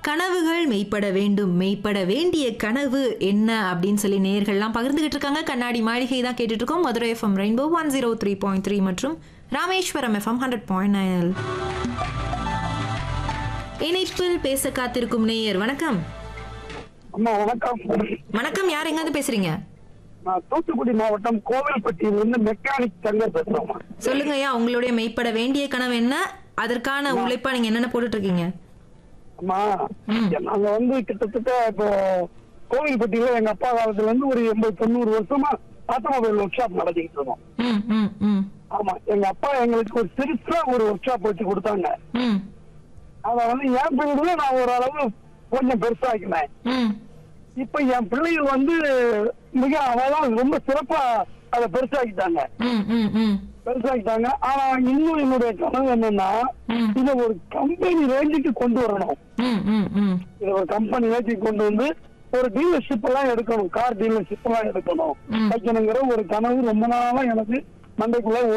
கனவுகள் மெய்ப்பட வேண்டும் மெய்ப்பட வேண்டிய கனவு என்ன அப்படின்னு சொல்லி நேர்கள்லாம் பகிர்ந்துகிட்டு இருக்காங்க கண்ணாடி மாளிகை தான் கேட்டுட்டு இருக்கோம் Madurai FM rainbow one zero three point three மற்றும் Rameswaram FM hundred point nine இணைப்பில் பேச காத்திருக்கும் நேயர் வணக்கம் அம்மா வணக்கம் வணக்கம் யார் எங்கேருந்து பேசுறீங்க நான் தூத்துக்குடி மாவட்டம் கோவில்பட்டியிலிருந்து மெக்கானிக் தங்கர் பேசுறோம்மா சொல்லுங்க ஐயா உங்களுடைய மெய்ப்பட வேண்டிய கனவு என்ன அதற்கான உழைப்பா நீங்க என்னென்ன போட்டுட்டு இருக்கீங்க அம்மா ம். நாங்க வந்து கிட்டத்தட்ட இப்போ கோவில்பட்டியில எங்க அப்பா காலத்துல இருந்து ஒரு எண்பது தொண்ணூறு வருஷமா ஆட்டோமொபைல் ஒர்க் ஷாப் நடத்திக்கிட்டு இருக்கோம் ம் ம் ம் ஆமா எங்க அப்பா எங்களுக்கு ஒரு சிறுசா ஒரு ஒர்க் ஷாப் வச்சு கொடுத்தாங்க ம் அத வந்து என் பிள்ளைகள நான் ஓரளவு கொஞ்சம் பெருசாக்கினேன் ம் இப்ப என் பிள்ளைகள் வந்து மிக அவதான் ரொம்ப சிறப்பா அதை பெருசாக்கிட்டாங்க ம் ம் ம் பெருசாக்கிட்டாங்க ஆனா இன்னும் என்னுடைய கனவு என்னன்னா ம். இத ஒரு கம்பெனி ரேஞ்சுக்கு கொண்டு வரணும் ம் ம் ம் இத ஒரு கம்பெனி ரேஞ்சுக்கு கொண்டு வந்து ஒரு டீலர்ஷிப் எல்லாம் எடுக்கணும் கார் டீலர்ஷிப் எல்லாம் எடுக்கணும் ம். வைக்கணுங்கிற ஒரு கனவு ரொம்ப நாளா எனக்கு மண்டைக்குள்ள